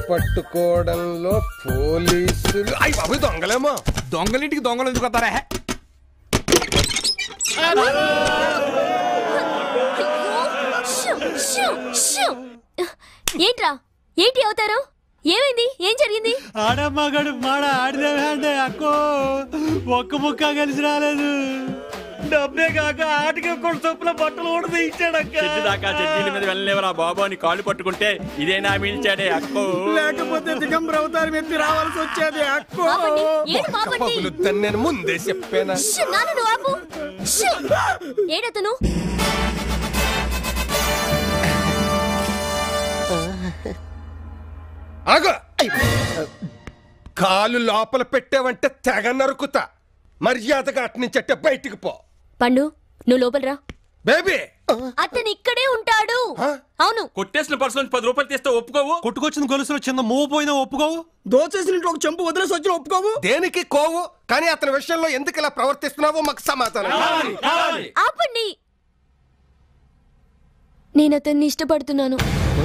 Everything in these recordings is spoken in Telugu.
పట్టుకోవడంలో పోలీసులు అయ్యి బాబు దొంగలేమో దొంగలింటికి దొంగలు ఎందుకు వస్తారా షూ, షూ, షూ. ఏంట్రా ఏంటి అవుతారు ఏమైంది ఏం జరిగింది ఆడమ్మగాడు మాడ ఆడిదే అక్కో ఒక్క ముక్క కలిసి రాలేదు డబ్బే కాక ఆటకి కూడా చొప్పున బట్టలు కూడా తీయించాడక్క చెట్టు దాకా చెట్టు మీద వెళ్ళలేవరా బాబు అని కాళ్ళు పట్టుకుంటే ఇదేనా మిల్చాడే అక్కో లేకపోతే దిగంబర అవతారం ఎత్తి రావాల్సి వచ్చేది అక్కో ఆపండి ఏడు ఆపండి పగులుద్దని నేను ముందే చెప్పానా షూ, నాన్న నువ్వు ఆపు షూ. ఏడతను ఆగు కాలు లోపల పెట్టావంటే తెగ నరుకుతా మర్యాదగా అటు నుంచి అట్టే బయటికి పో పండు నువ్వు లోపలరా బేబీ అతను ఇక్కడే ఉంటాడు అవును కొట్టేసిన పర్సు నుంచి పది రూపాయలు తీస్తే ఒప్పుకోవు కొట్టుకొచ్చిన గొలుసులో చిన్న మూవ్ పోయినా ఒప్పుకోవు దోచేసిన ఇంట్లో ఒక చెంపు వదిలేసి వచ్చి ఒప్పుకోవు దేనికి కోవు కానీ అతని విషయంలో ఎందుకు ఇలా ప్రవర్తిస్తున్నావో మాకు సమాధానం కావాలి. ఆపండి నేను అతన్ని ఇష్టపడుతున్నాను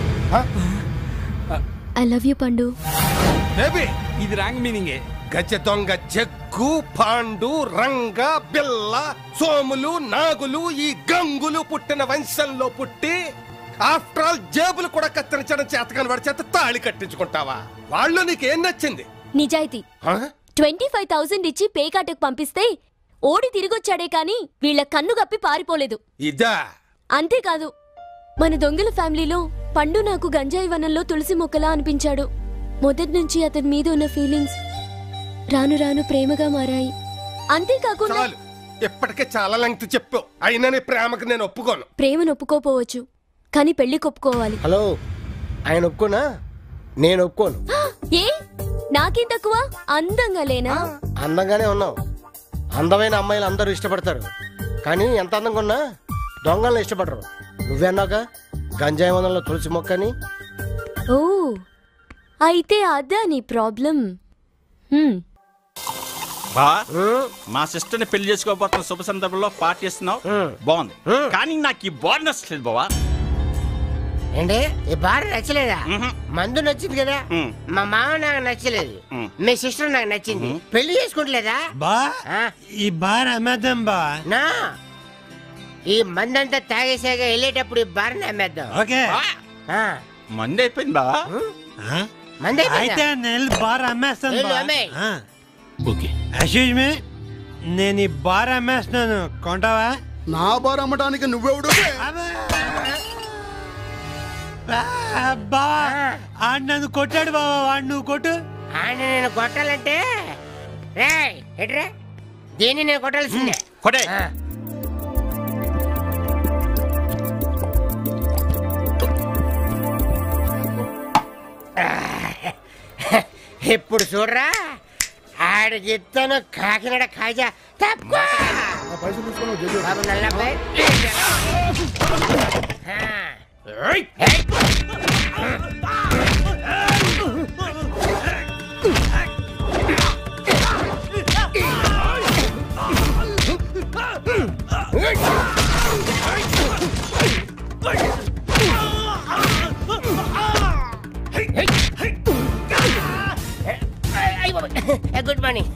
ఐ లవ్ యూ పండు బేబీ ఇది రాంగ్ మీనింగే గజ దొంగ జగ్గు పాండు రంగ బిల్ల సోములు నాగులు ఈ గంగులు పుట్టిన వంశంలో పుట్టి ఆఫ్టర్ ఆల్ జేబులు కూడా కత్తిరించడం చేతకాని వాడి చేత తాళి కట్టించుకుంటావా వాళ్ళు నీకేం నచ్చింది నిజాయితీ ఆ? ట్వంటీ ఫైవ్ థౌసండ్ ఇచ్చి పేకాటకు పంపిస్తే ఓడి తిరిగొచ్చాడే కాని వీళ్ళ కన్ను గప్పి పారిపోలేదు ఇదా అంతేకాదు మన దొంగల ఫ్యామిలీలో పండు నాకు గంజాయి వనంలో తులసి మొక్కలా అనిపించాడు మొదటి నుంచి అతని మీద ఉన్న ఫీలింగ్స్ రాను రాను ప్రేమగా మారాయి అంతేకాకుండా చాలు ఇప్పటికే చాలా లెంగ్త్ చెప్పావు అయినా నీ ప్రేమకు నేను ఒప్పుకోను ప్రేమను ఒప్పుకోపోవచ్చు కానీ పెళ్లి ఒప్పుకోవాలి హలో ఆయన ఒప్పుకోనా నేను ఒప్పుకోను ఏ నాకేం తక్కువ అందంగా లేనా అందంగానే ఉన్నావు అందమైన అమ్మాయిలు అందరూ ఇష్టపడతారు కానీ ఎంత అందంగా ఉన్నా దొంగలను ఇష్టపడరు నువ్వన్నాక గంజాయి వందల్లో తులసి మొక్కని ఓ అయితే అదా నీ ప్రాబ్లం హ్మ్, బా మా సిస్టర్ ని పెళ్లి చేసుకోబోతున్న శుభ సందర్భంలో పార్టీ ఇస్తున్నావు బాగుంది కానీ నాకు ఈ బాడీ నచ్చలేదు బావా ఏంటి ఈ బార్ నచ్చలేదా మందు నచ్చింది కదా మ్మ్. మా మామ నాకు నచ్చలేదు మ్మ్. మీ సిస్టర్ నాకు నచ్చింది పెళ్లి చేసుకుంటలేదా బా ఆ? ఈ బార్ అమ్మేద్దాం బా నా ఈ మందంతా తాగేసాక వెళ్ళేటప్పుడు ఈ బార్ని అమ్మేద్దాం ఓకే ఆ, మంది అయిపోయింది బావా ఆ? మంది అయితే అయిపోయిందా? నేను బార్ అమ్మేస్తాను వెళ్ళు, బా అమ్మేయ్. ఓకే అసూజ్ మీ నేను ఈ బార్ అమ్మేస్తున్నాను కొంటావా నా బార్ అమ్మటానికి నువ్వెవడు బా ఆడు నన్ను కొట్టాడు బావా వాడు నువ్వు కొట్టు ఆయన నేను కొట్టాలంటే రే ఎట్రా దీన్ని నేను కొట్టాల్సిందే కొడే ఆ. ఇప్పుడు చూడరా ఆడు చెప్తాను కాకినాడ కాజా తక్కువ బాబు నల్లబ్బాయి గుడ్ మార్నింగ్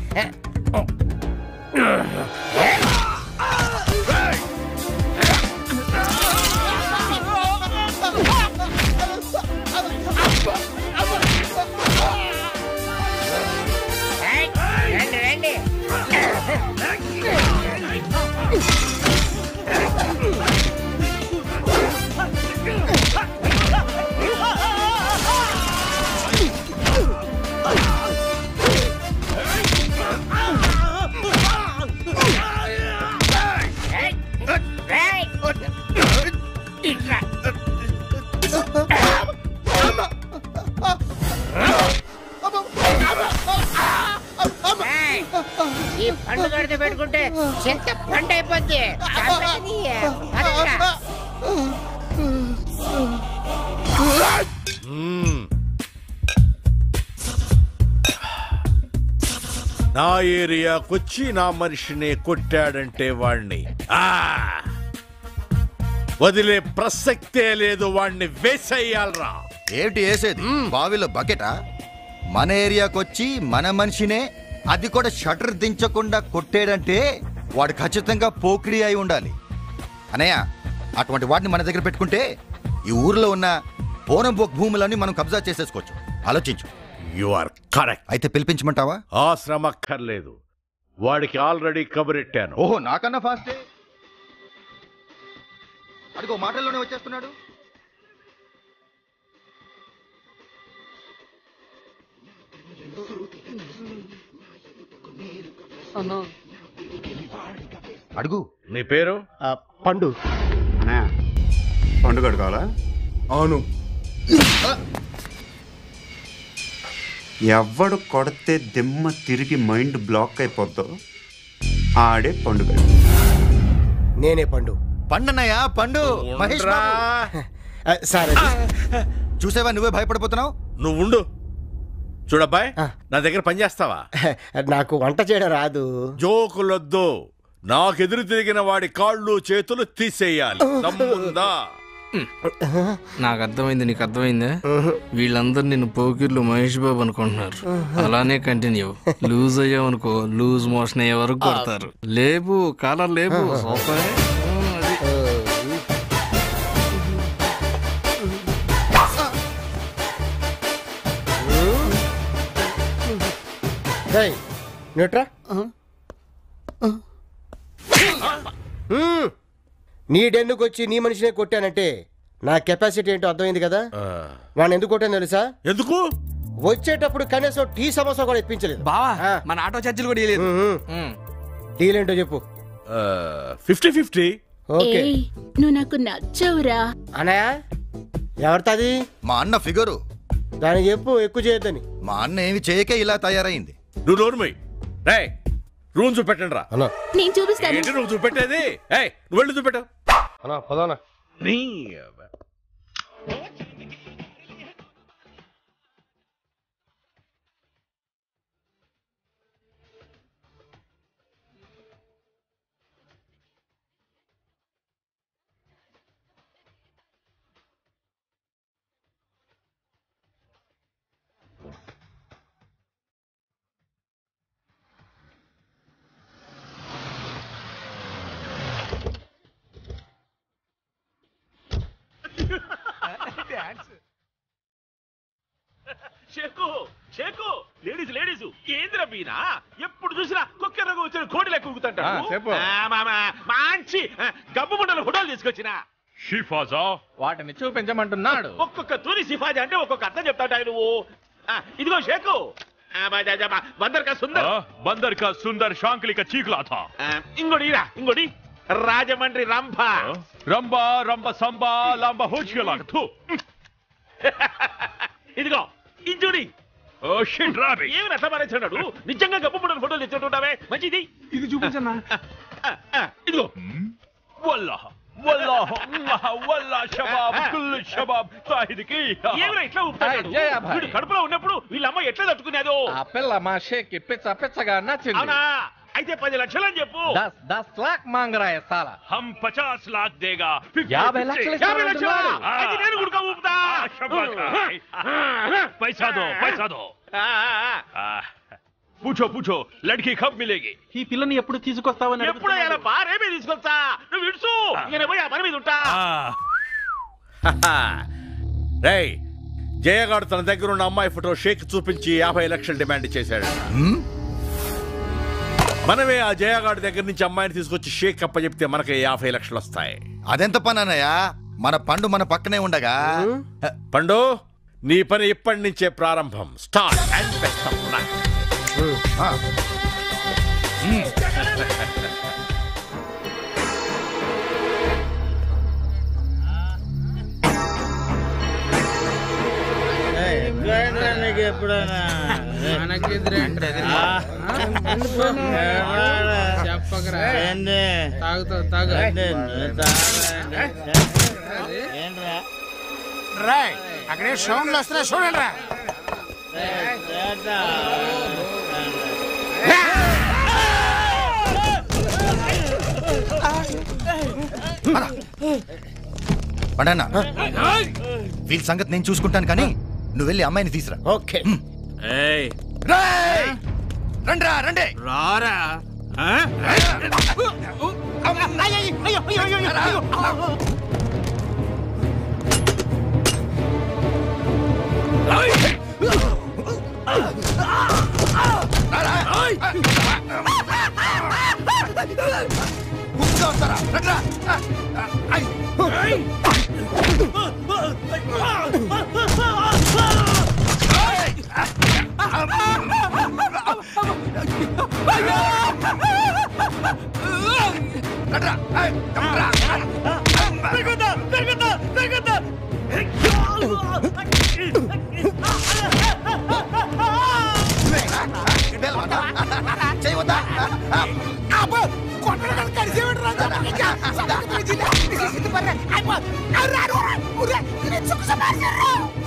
రండి రండి ఏయ్, ఈ పండు కడితే పెట్టుకుంటే చింత పండు అయిపోద్ది చంపేది. పదరా. నా ఏరియాకొచ్చి నా మనిషిని కొట్టాడంటే వాణ్ణి ఆ! వదిలే ప్రసక్తే లేదు వాణ్ణి వేసేయాలరా ఏమిటి వేసేది బావిలో బకెటా మన ఏరియాకి వచ్చి మన మనిషినే అది కూడా షటర్ దించకుండా కొట్టేడంటే వాడు ఖచ్చితంగా పోకిరి అయి ఉండాలి అనయ్య అటువంటి వాడిని మన దగ్గర పెట్టుకుంటే ఈ ఊర్లో ఉన్న పోనం బొక్ భూములన్నీ మనం కబ్జా చేసేసుకోవచ్చు ఆలోచించు యు ఆర్ కరెక్ట్ అయితే పిలిపించమంటావా ఆ శ్రమ అక్కర్లేదు వాడికి ఆల్రెడీ కబురెట్టాను ఓహో నాకన్నా ఫాస్టే అదిగో మాటల్లోనే వచ్చేస్తున్నాడు అడుగు నీ పేరు పండు పండుగ కావాలా అవును ఎవడు కొడితే దిమ్మ తిరిగి మైండ్ బ్లాక్ అయిపోద్దో ఆడే పండుగ నేనే పండు పండన్నయ్య పండు మహేష్ బాబు. ఆ, సరే చూసావా నువ్వే భయపడిపోతున్నావు నువ్వు ఉండు చూడబ్బాయ్ నా దగ్గర పని చేస్తావా నాకు వంట చేయడం రాదు జోకులొద్దు నాకెదురు తిరిగిన వాడి కాళ్ళు చేతులు తీసేయాలి దమ్ముందా నాకు అర్థమైంది నీకు అర్థమైందా వీళ్ళందరూ నిన్ను పోకిర్లు మహేష్ బాబు అనుకుంటున్నారు అలానే కంటిన్యూ లూజ్ అయ్యావు అనుకో లూజ్ మోషన్ అయ్యే వరకు కొడతారు లేపు కాలర్ లేపు సూపరే. ఆ, అది. రేయ్, నువ్వుట్రా. మ్మ్. నీ డెన్నుకు వచ్చి నీ మనిషినే కొట్టానంటే నా కెపాసిటీ ఏంటో అర్థమైంది కదా వాడిని ఎందుకు కొట్టాను తెలుసా ఎందుకు వచ్చేటప్పుడు కనీసం టీ సమోసా కూడా ఇప్పించలేదు బావా మన ఆటో ఛార్జీలు కూడా ఇవ్వలేదు మ్మ్. డీల్ ఏంటో చెప్పు ఫిఫ్టీ ఫిఫ్టీ ఓకే ఏయ్, నువ్వు నాకు నచ్చావురా అనయా ఎవరితది మా అన్న ఫిగరు దానికి చెప్పు ఎక్కువ చేయొద్దని మా అన్న ఏమి చేయకే ఇలా తయారైంది నువ్వు నోరుమై రే రూమ్ చూపెట్టండి రా అన్నా నేను చూపిస్తాను ఏంటి నువ్వు చూపెట్టేది ఏయ్ నువ్వు వెళ్ళి చూపెట్టావు అన్నా పదానా నీ షేకు షేకు లేడీస్ లేడీస్ ఏంద్ర మీనా ఎప్పుడు చూసినా కుక్కెరకు వచ్చిన కోడి లెక్క ఆ, ఊగుతుంటాడు చెప్పు. ఆ, మా- మా- మంచి ఆ, గబ్బు ముండల ఫోటోలు తీసుకొచ్చిన షిఫాజా వాటిని చూపించమంటున్నాడు ఒక్కొక్క తూరి సిఫాజీ అంటే ఒక్కొక్క అర్థం చెప్తాడు నువ్వు ఆ, ఇదిగో షేకు ఆ, బా- జా- జా- బా- బందర్ కా సుందర్ బందర్ కా సుందర్ శాంక్లి కా చీకులా థా ఆ, ఇంకోటి ఇరా ఇంకోటి రాజమండ్రి రంభ రంబా రంబ సంబా లంబ హోచికలా థూ ఇదిగో ఇది చూడి ఓ షిట్ రాబి ఏమి అట్లా మారేస్తున్నాడు నిజంగా గబ్బు ముండల ఫోటోలు తెచ్చుంటావే మంచిది ఇది చూపించన్నా ఇదిగో వల్లాహ్ వల్లాహ్ ఉమ్మహ వల్లా షబాబ్ కుల్ షబాబ్ తాహిద్కి ఏమిరా ఇట్లా ఊపుతున్నాడు? జయ భాయ్. వీడు కడుపులో ఉన్నప్పుడు వీళ్ళ అమ్మ ఎట్లా తట్టుకునేదో ఆ పిల్ల మా షేక్ పిచ్చ పిచ్చగా నచ్చింది అవునా అయితే పది లక్షలు అని చెప్పు దస్ దస్ లాక్ మాంగ్ రా సాల हम 50 लाख देगा యాభై లక్షలు యాభై లక్షలా? ఇస్తానంటున్నాడు. అయితే నేను కూడా ఊపుతా पैसा दो पैसा दो ఆ, ఆ, ఆ. आ, पूछो पूछो लड़की कब मिलेगी ఈ పిల్లని ఎప్పుడు తీసుకొస్తావని ఎప్పుడో ఇలా బారేమే తీసుకొస్తా నువ్వు ఇడుసు నేను పోయి ఆ పని మీద ఉంటా రేయ్ జయగాడు తన దగ్గర ఉన్న అమ్మాయి ఫోటో షేక్ చూపించి యాభై లక్షలు డిమాండ్ చేశాడు మనమే ఆ జయగాడి దగ్గర నుంచి అమ్మాయిని తీసుకొచ్చి షేక్ అప్ప చెప్తే మనకి యాభై లక్షలు వస్తాయి అదెంత పని అన్నయ్య మన పండు మన పక్కనే ఉండగా పండు నీ పని ఇప్పటి నుంచే ప్రారంభం start and best of luck ఆ, ఎప్పుడైనా చెప్పకరా తాగుతావు తాగు అక్కడే సౌండ్లు వస్తున్నాయి చూడండి రా పండన్నా వీళ్ళ సంగతి నేను చూసుకుంటాను కానీ నువ్వు వెళ్ళి అమ్మాయిని తీసురా ఓకే రండిరా రండి రారా కొట్టడం కలిసి